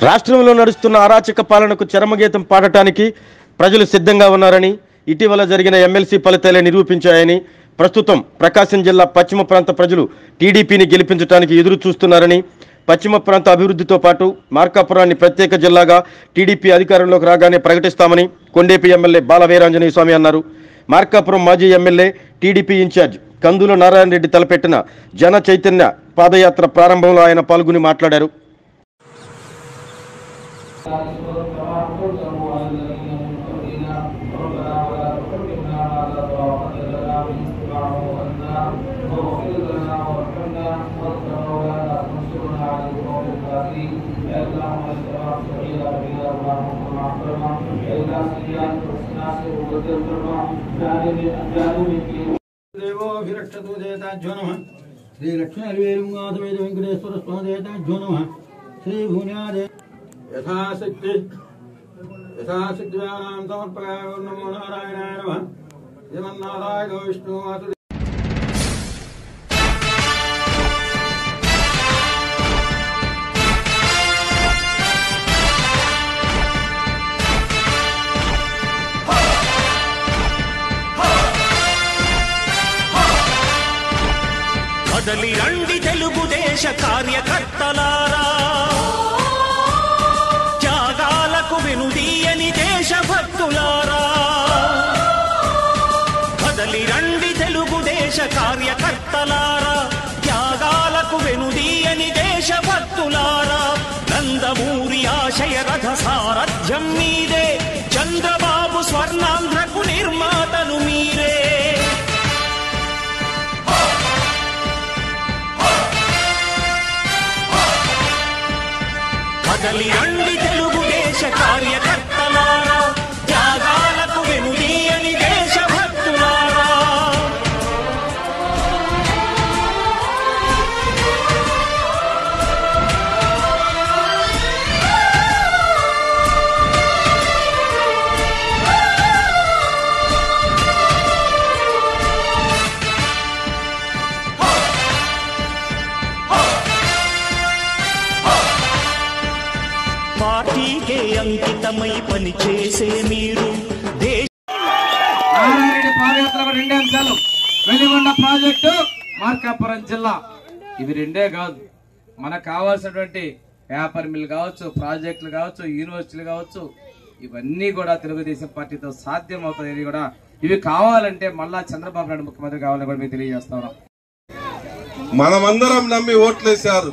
రాష్ట్రంలో నడుస్తున్న అరాచక పాలనకు చరమగీతం పాడటానికి ప్రజలు సిద్ధంగా ఉన్నారని ఇటీవల జరిగిన ఎమ్మెల్సీ ఫలితాలే నిరూపించాయని ప్రస్తుతం ప్రకాశం జిల్లా పశ్చిమ ప్రాంత ప్రజలు టీడీపీని గెలిపించడానికి ఎదురు చూస్తున్నారని పశ్చిమ ప్రాంత అభివృద్ధితో పాటు మార్కాపురాన్ని ప్రత్యేక జిల్లాగా టీడీపీ అధికారంలోకి రాగానే ప్రకటిస్తామని కొండేపి ఎమ్మెల్యే బాల వీరాంజనేయ స్వామి అన్నారు మార్కాపురం మాజీ ఎమ్మెల్యే టీడీపీ ఇన్ఛార్జ్ కందుల నారాయణ రెడ్డి తలపెట్టిన జన చైతన్య పాదయాత్ర ప్రారంభంలో ఆయన పాల్గొని మాట్లాడారు దేవోభిరక్షతు దేవతాభ్యో నమ శ్రీ లక్ష్మీ అరివేలుగాధ వేద వెంకటేశ్వర స్వామి దేవతాభ్యో నమ శ్రీ భూన్యాదే యథాశక్తి యథాశక్తి వ్యానాం సమర్పయామి ఓం నమో నారాయణాయ నమ శ్రీమన్నారాయణ విష్ణు మాతృ కదలి రండి తెలుగుదేశ కార్యకర్తలారా త్యాగాలకు వెనుదీయని దేశభక్తులారా కదలి రండి తెలుగుదేశ కార్యకర్తలారా త్యాగాలకు వెనుదీయని దేశభక్తులారా నందమూరి ఆశయ రథ సారథ్యం మీదే చంద్రబాబు స్వర్ణాంధ్రకు నిర్మాతలు మీరే కదలి రండి తెలుగుదేశ కార్యకర్తలారా త్యాగాలకు వెనుదీయని దేశభక్తులారా పార్టీకే అంకితమై పనిచేసే మీరు దేశ నారాయణ పాదయాత్ర రెండే అంశాలు వెలిగొండ ప్రాజెక్టు మార్కాపురం జిల్లా ఇవి రెండే కాదు మనకు కావాల్సినటువంటి పేపర్ మిల్ కావచ్చు ప్రాజెక్టులు కావచ్చు యూనివర్సిటీలు కావచ్చు ఇవన్నీ కూడా తెలుగుదేశం పార్టీతో సాధ్యం అవుతాయని కూడా ఇవి కావాలంటే మళ్ళా చంద్రబాబు నాయుడు ముఖ్యమంత్రి కావాలని కూడా మీకు తెలియజేస్తా ఉన్నాం మనమందరం నమ్మి ఓట్లేశారు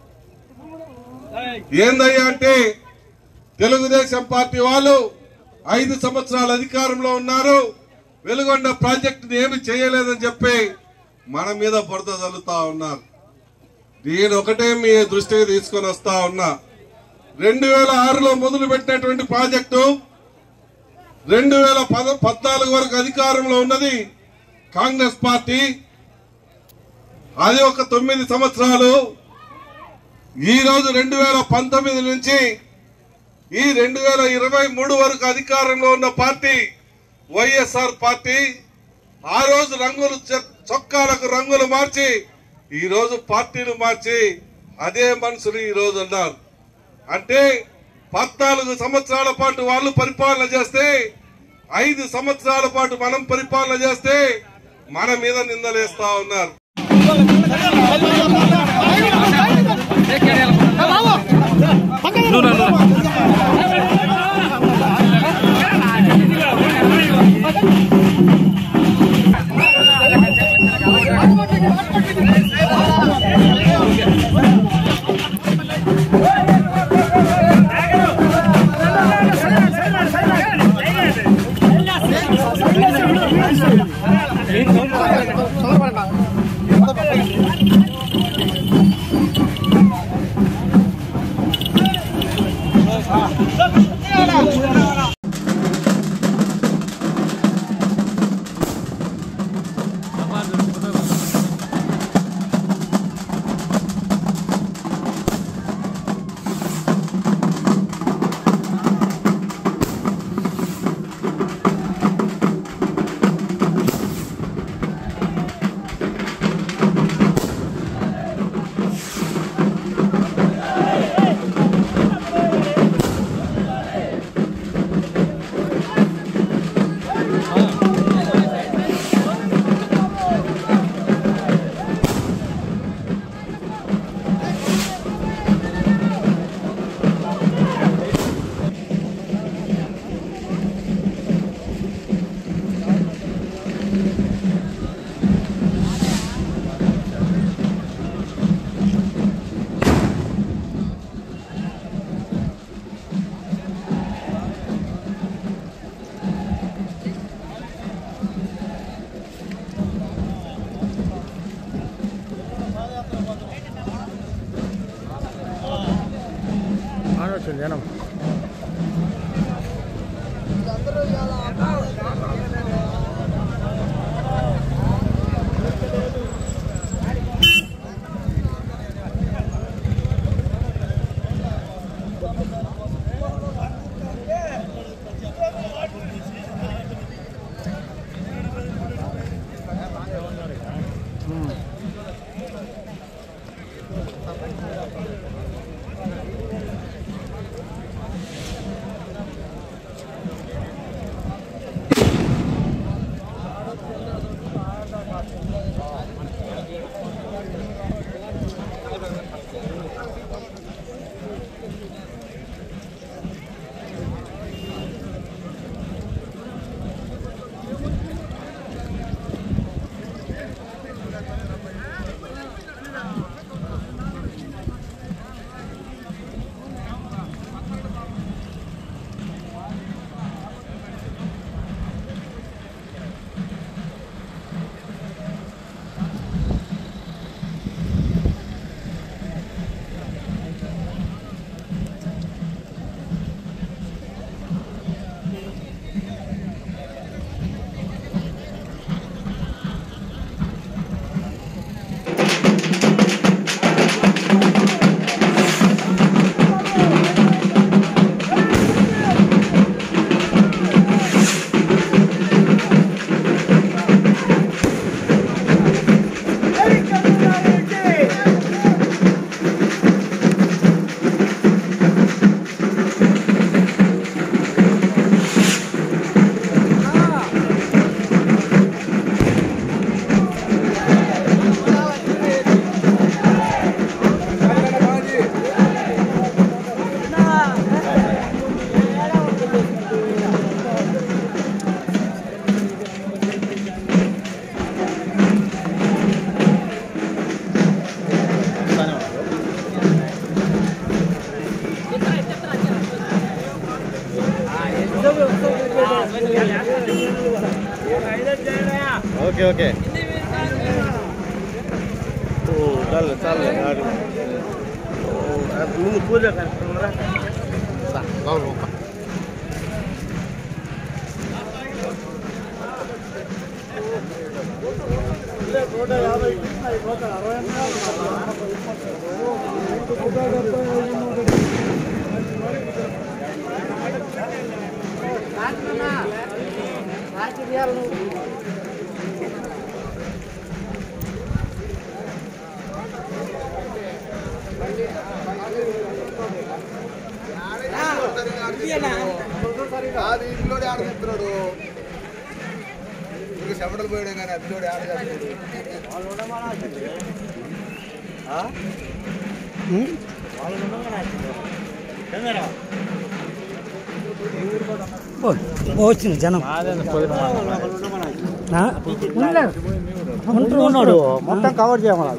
ఏందయ్యా అంటే తెలుగుదేశం పార్టీ వాళ్ళు ఐదు సంవత్సరాల అధికారంలో ఉన్నారు వెలుగొండ ప్రాజెక్టుని ఏమి చేయలేదని చెప్పి మన మీద బురద చల్లుతా ఉన్నారు నేను ఒకటే మీ దృష్టికి తీసుకొని వస్తా ఉన్నా రెండు వేల ఆరులో మొదలు పెట్టినటువంటి ప్రాజెక్టు రెండు వేల పద పద్నాలుగు వరకు అధికారంలో ఉన్నది కాంగ్రెస్ పార్టీ అది ఒక తొమ్మిది సంవత్సరాలు ఈ రోజు రెండు వేల పంతొమ్మిది నుంచి ఈ రెండు వేల ఇరవై మూడు వరకు అధికారంలో ఉన్న పార్టీ వైఎస్ఆర్ పార్టీ ఆ రోజు రంగులు చ- చొక్కాలకు రంగులు మార్చి ఈ రోజు పార్టీలు మార్చి అదే మనుషులు ఈ రోజు ఉన్నారు అంటే పద్నాలుగు సంవత్సరాల పాటు వాళ్ళు పరిపాలన చేస్తే ఐదు సంవత్సరాల పాటు మనం పరిపాలన చేస్తే మన మీద నిందలేస్తా ఉన్నారు ఓకే ఓకే చాలు చాలు ముందు పూజ అది ఇంట్లో ఆడ చెప్తున్నాడు ఇంకా చెమటలు పోయడం కానీ అద్దోడు ఆడ చేస్తున్నాడు వచ్చింది జనం ఆ? ఉండలేదు. ఉంటూ ఉన్నాడు మొత్తం కవర్ చేయమని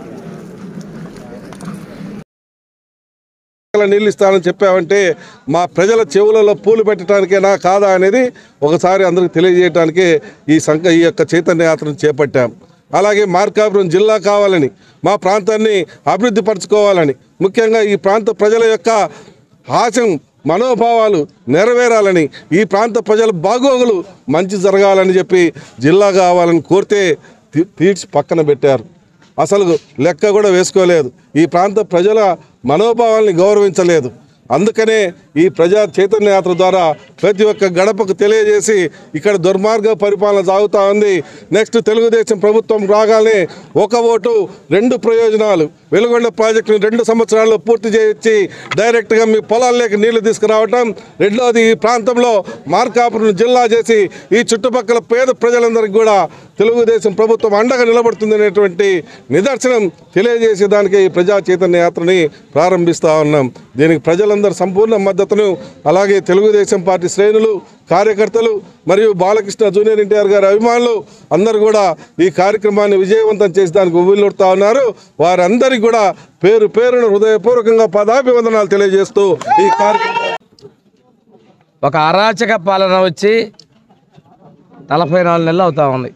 నీళ్ళు ఇస్తానని చెప్పావంటే మా ప్రజల చెవులలో పూలు పెట్టడానికేనా కాదా అనేది ఒకసారి అందరికి తెలియజేయడానికి ఈ సంక ఈ యొక్క చైతన్య యాత్రను చేపట్టాం అలాగే మార్కాపురం జిల్లా కావాలని మా ప్రాంతాన్ని అభివృద్ధి పరచుకోవాలని ముఖ్యంగా ఈ ప్రాంత ప్రజల యొక్క ఆశం మనోభావాలు నెరవేరాలని ఈ ప్రాంత ప్రజల బాగోగులు మంచి జరగాలని చెప్పి జిల్లా కావాలని కోరితే తీ- తీర్చి పక్కన పెట్టారు అసలు లెక్క కూడా వేసుకోలేదు ఈ ప్రాంత ప్రజల మనోభావాల్ని గౌరవించలేదు అందుకనే ఈ ప్రజా చైతన్య యాత్ర ద్వారా ప్రతి ఒక్క గడపకు తెలియజేసి ఇక్కడ దుర్మార్గ పరిపాలన సాగుతూ ఉంది నెక్స్ట్ తెలుగుదేశం ప్రభుత్వం రాగానే ఒక ఓటు రెండు ప్రయోజనాలు వెలుగొండ ప్రాజెక్టును రెండు సంవత్సరాల్లో పూర్తి చేయించి డైరెక్ట్గా మీ పొలాల్లోకి నీళ్లు తీసుకురావటం రెండోది ఈ ప్రాంతంలో మార్కాపురం జిల్లా చేసి ఈ చుట్టుపక్కల పేద ప్రజలందరికీ కూడా తెలుగుదేశం ప్రభుత్వం అండగా నిలబడుతుంది అనేటువంటి నిదర్శనం తెలియజేసే దానికి ఈ ప్రజా చైతన్య యాత్రని ప్రారంభిస్తా ఉన్నాం దీనికి ప్రజలందరి సంపూర్ణ మద్దతును అలాగే తెలుగుదేశం పార్టీ శ్రేణులు కార్యకర్తలు మరియు బాలకృష్ణ జూనియర్ ఎన్టీఆర్ గారి అభిమానులు అందరూ కూడా ఈ కార్యక్రమాన్ని విజయవంతం చేసి దానికి ఉవ్విల్లుడుతా ఉన్నారు వారందరికీ కూడా పేరు పేరున హృదయపూర్వకంగా పదాభివందనాలు తెలియజేస్తూ ఈ కార్యక్రమం ఒక అరాచక పాలన వచ్చి నలభై నాలుగు నెలలు అవుతా ఉంది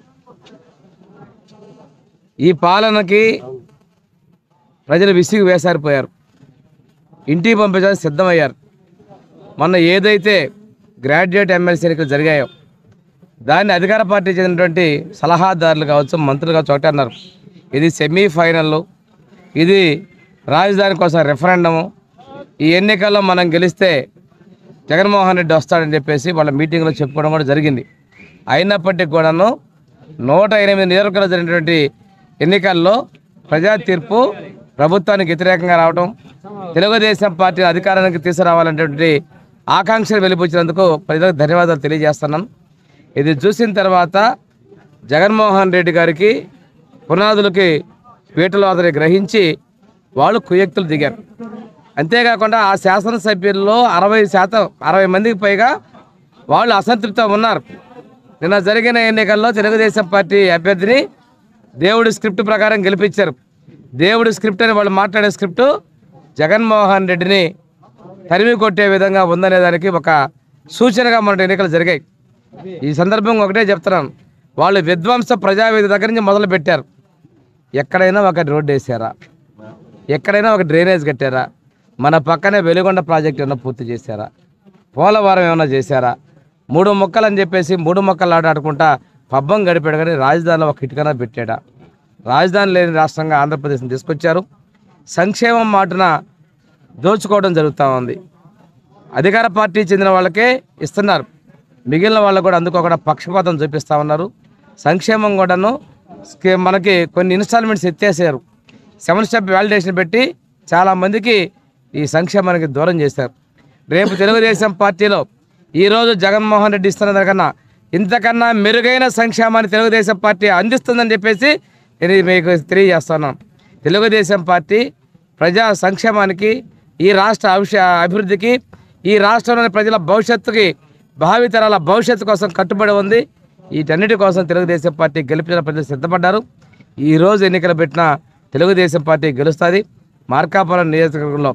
ఈ పాలనకి ప్రజలు విసిగి వేసారిపోయారు ఇంటికి పంపించడానికి సిద్ధమయ్యారు మొన్న ఏదైతే గ్రాడ్యుయేట్ ఎమ్మెల్సీ ఎన్నికలు జరిగాయో దాన్ని అధికార పార్టీ చెందినటువంటి సలహాదారులు కావచ్చు మంత్రులు కావచ్చు ఒకటే అన్నారు ఇది సెమీఫైనల్ ఇది రాజధాని కోసం రెఫరెండము ఈ ఎన్నికల్లో మనం గెలిస్తే జగన్మోహన్ రెడ్డి వస్తాడని చెప్పేసి వాళ్ళ మీటింగ్లో చెప్పుకోవడం కూడా జరిగింది అయినప్పటికీ కూడాను నూట ఎనిమిది నియోజకవర్గాలు జరిగినటువంటి ఎన్నికల్లో ప్రజా తీర్పు ప్రభుత్వానికి వ్యతిరేకంగా రావడం తెలుగుదేశం పార్టీ అధికారానికి తీసుకురావాలనేటువంటి ఆకాంక్షలు వెలిపించినందుకు ప్రజలకు ధన్యవాదాలు తెలియజేస్తున్నాను ఇది చూసిన తర్వాత జగన్మోహన్ రెడ్డి గారికి పునాదులకి పీటలు అతని గ్రహించి వాళ్ళు కుయక్తులు దిగారు అంతేకాకుండా ఆ శాసనసభ్యుల్లో అరవై శాతం అరవై మందికి పైగా వాళ్ళు అసంతృప్తితో ఉన్నారు నిన్న జరిగిన ఎన్నికల్లో తెలుగుదేశం పార్టీ అభ్యర్థిని దేవుడి స్క్రిప్ట్ ప్రకారం గెలిపించారు దేవుడి స్క్రిప్ట్ అని వాళ్ళు మాట్లాడే స్క్రిప్ట్ జగన్మోహన్ రెడ్డిని తరిమి కొట్టే విధంగా ఉందనే దానికి ఒక సూచనగా మన ఎన్నికలు జరిగాయి ఈ సందర్భంగా ఒకటే చెప్తున్నాను వాళ్ళు విధ్వంస ప్రజావేది దగ్గర నుంచి మొదలు పెట్టారు ఎక్కడైనా ఒక రోడ్డు వేసారా ఎక్కడైనా ఒక డ్రైనేజ్ కట్టారా మన పక్కనే వెలుగొండ ప్రాజెక్ట్ ఏమైనా పూర్తి చేశారా పోలవరం ఏమైనా చేశారా మూడు మొక్కలు అని చెప్పేసి మూడు మొక్కలు ఆడాడుకుంటా పబ్బం గడిపాడు కానీ రాజధానిలో ఒక ఇటుకన పెట్టాడా రాజధాని లేని రాష్ట్రంగా ఆంధ్రప్రదేశ్ని తీసుకొచ్చారు సంక్షేమం మాటున దోచుకోవడం జరుగుతూ ఉంది అధికార పార్టీ చెందిన వాళ్ళకే ఇస్తున్నారు మిగిలిన వాళ్ళకు కూడా అందుకోకుండా పక్షపాతం చూపిస్తూ ఉన్నారు సంక్షేమం కూడాను స్కే- మనకి కొన్ని ఇన్స్టాల్మెంట్స్ ఎత్తేసారు సెవెన్ స్టెప్ వ్యాలిడేషన్ పెట్టి చాలామందికి ఈ సంక్షేమానికి దూరం చేశారు రేపు తెలుగుదేశం పార్టీలో ఈరోజు జగన్మోహన్ రెడ్డి ఇస్తున్న దానికన్నా ఇంతకన్నా మెరుగైన సంక్షేమాన్ని తెలుగుదేశం పార్టీ అందిస్తుందని చెప్పేసి నేను మీకు తెలియజేస్తున్నాను తెలుగుదేశం పార్టీ ప్రజా సంక్షేమానికి ఈ రాష్ట్ర అభిష అభివృద్ధికి ఈ రాష్ట్రంలోని ప్రజల భవిష్యత్తుకి భావితరాల భవిష్యత్తు కోసం కట్టుబడి ఉంది వీటన్నిటి కోసం తెలుగుదేశం పార్టీ గెలిపించిన ప్రజలు సిద్ధపడ్డారు ఈ రోజు ఎన్నికలు పెట్టిన తెలుగుదేశం పార్టీ గెలుస్తుంది మార్కాపురం నియోజకవర్గంలో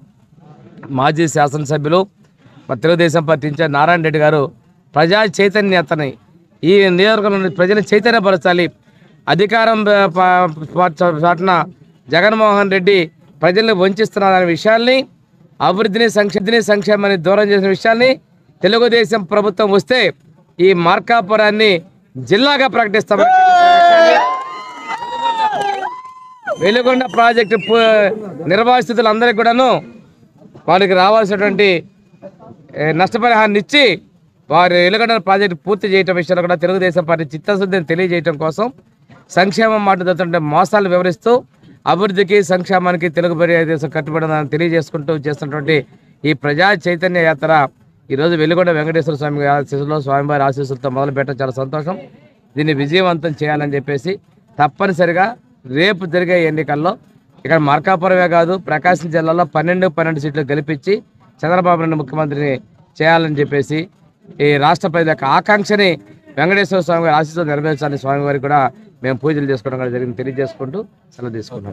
మాజీ శాసనసభ్యులు మా తెలుగుదేశం పార్టీ ఇన్ఛార్జ్ నారాయణ రెడ్డి గారు ప్రజా చైతన్యతని ఈ నియోజకవర్గంలో ప్రజలను చైతన్యపరచాలి అధికారం ప- ప- ప- చాటున జగన్మోహన్ రెడ్డి ప్రజల్ని వంచిస్తున్నారనే విషయాల్ని అభివృద్ధిని సంక్షేమని సంక్షేమాన్ని దూరం చేసిన విషయాల్ని తెలుగుదేశం ప్రభుత్వం వస్తే ఈ మార్కాపురాన్ని జిల్లాగా ప్రకటిస్తామని వెలుగొండ ప్రాజెక్టు పు- నిర్వాసితులందరికీ కూడాను వారికి రావాల్సినటువంటి ఏ, నష్టపరిహారాన్ని ఇచ్చి వారి వెలుగొండ ప్రాజెక్టు పూర్తి చేయటం విషయంలో కూడా తెలుగుదేశం పార్టీ చిత్తశుద్ధిని తెలియజేయటం కోసం సంక్షేమం మాట జరుగుతుంటే మోసాలు వివరిస్తూ అభివృద్ధికి సంక్షేమానికి తెలుగు దేశం కట్టుబడిందని తెలియజేసుకుంటూ చేస్తున్నటువంటి ఈ ప్రజా చైతన్య యాత్ర ఈరోజు వెలుగొండ వెంకటేశ్వర స్వామి గారి ఆశీస్సులో స్వామివారి ఆశీస్సులతో మొదలు పెట్టడం చాలా సంతోషం దీన్ని విజయవంతం చేయాలని చెప్పేసి తప్పనిసరిగా రేపు జరిగే ఎన్నికల్లో ఇక్కడ మార్కాపురమే కాదు ప్రకాశం జిల్లాలో పన్నెండు పన్నెండు సీట్లు గెలిపించి చంద్రబాబు నాయుడు ముఖ్యమంత్రిని చేయాలని చెప్పేసి ఈ రాష్ట్ర ప్రజల యొక్క ఆకాంక్షని వెంకటేశ్వర స్వామి గారి ఆశీస్సులు నెరవేర్చాలని స్వామి వారికి కూడా మేము పూజలు చేసుకోవడం కూడా జరిగింది తెలియజేసుకుంటూ సెలవు తీసుకుంటాం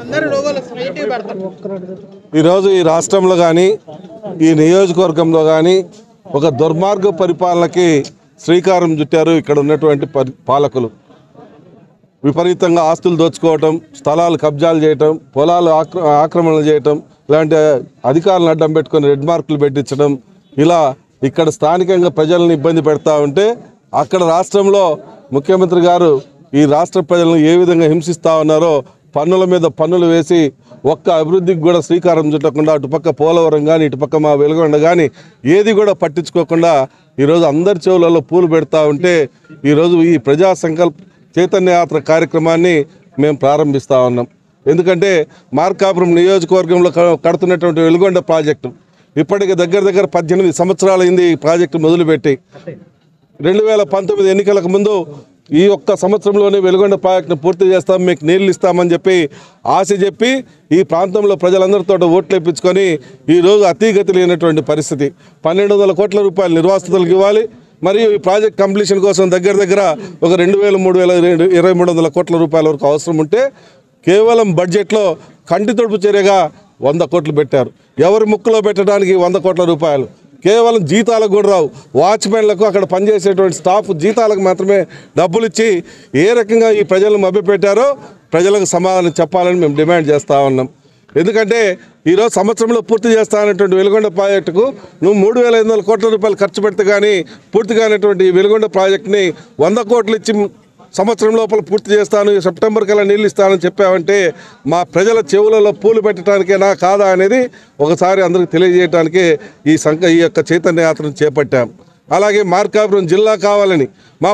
ఈరోజు ఈ రాష్ట్రంలో కానీ ఈ నియోజకవర్గంలో కానీ ఒక దుర్మార్గ పరిపాలనకి శ్రీకారం చుట్టారు ఇక్కడ ఉన్నటువంటి పరి- పాలకులు విపరీతంగా ఆస్తులు దోచుకోవటం స్థలాలు కబ్జాలు చేయటం పొలాలు ఆక్ర ఆక్రమణలు చేయటం ఇలాంటి అధికారులను అడ్డం పెట్టుకొని రెడ్ మార్కులు పెట్టించడం ఇలా ఇక్కడ స్థానికంగా ప్రజలను ఇబ్బంది పెడతా ఉంటే అక్కడ రాష్ట్రంలో ముఖ్యమంత్రి గారు ఈ రాష్ట్ర ప్రజలను ఏ విధంగా హింసిస్తూ ఉన్నారో పన్నుల మీద పన్నులు వేసి ఒక్క అభివృద్ధికి కూడా శ్రీకారం చుట్టకుండా అటుపక్క పోలవరం కానీ ఇటుపక్క మా వెలుగొండ కానీ ఏది కూడా పట్టించుకోకుండా ఈరోజు అందరి చెవులలో పూలు పెడతా ఉంటే ఈరోజు ఈ ప్రజా సంకల్ప చైతన్య యాత్ర కార్యక్రమాన్ని మేము ప్రారంభిస్తూ ఉన్నాం ఎందుకంటే మార్కాపురం నియోజకవర్గంలో క- కడుతున్నటువంటి వెలుగొండ ప్రాజెక్టు ఇప్పటికి దగ్గర దగ్గర పద్దెనిమిది సంవత్సరాలైంది ఈ ప్రాజెక్టు మొదలుపెట్టి రెండు వేల పంతొమ్మిది ఎన్నికలకు ముందు ఈ ఒక్క సంవత్సరంలోనే వెలుగొండ ప్రాజెక్టును పూర్తి చేస్తాం మీకు నీళ్లు ఇస్తామని చెప్పి ఆశ చెప్పి ఈ ప్రాంతంలో ప్రజలందరితో ఓట్లు ఇప్పించుకొని ఈరోజు అతీగతి లేనటువంటి పరిస్థితి పన్నెండు వందల కోట్ల రూపాయలు నిర్వాసితులకు ఇవ్వాలి మరియు ఈ ప్రాజెక్ట్ కంప్లీషన్ కోసం దగ్గర దగ్గర ఒక రెండు వేల మూడు వేల రెండు ఇరవై మూడు వందల కోట్ల రూపాయల వరకు అవసరం ఉంటే కేవలం బడ్జెట్లో కంటి తొడుపు చర్యగా వంద కోట్లు పెట్టారు ఎవరి ముక్కులో పెట్టడానికి వంద కోట్ల రూపాయలు కేవలం జీతాలకు కూడా రావు వాచ్మెన్లకు అక్కడ పనిచేసేటువంటి స్టాఫ్ జీతాలకు మాత్రమే డబ్బులు ఇచ్చి ఏ రకంగా ఈ ప్రజలను మభ్యపెట్టారో ప్రజలకు సమాధానం చెప్పాలని మేము డిమాండ్ చేస్తూ ఉన్నాం ఎందుకంటే ఈరోజు సంవత్సరంలో పూర్తి చేస్తానటువంటి వెలుగొండ ప్రాజెక్టుకు నువ్వు మూడు వేల ఐదు వందల కోట్ల రూపాయలు ఖర్చు పెడితే కానీ పూర్తి కానటువంటి ఈ వెలుగొండ ప్రాజెక్టుని వంద కోట్లు ఇచ్చి సంవత్సరం లోపల పూర్తి చేస్తాను ఈ సెప్టెంబర్ కల్లా నీళ్ళు ఇస్తానని చెప్పావంటే మా ప్రజల చెవులలో పూలు పెట్టడానికేనా కాదా అనేది ఒకసారి అందరికి తెలియజేయడానికి ఈ సంఘ ఈ యొక్క చైతన్య యాత్రను చేపట్టాం అలాగే మార్కాపురం జిల్లా కావాలని మా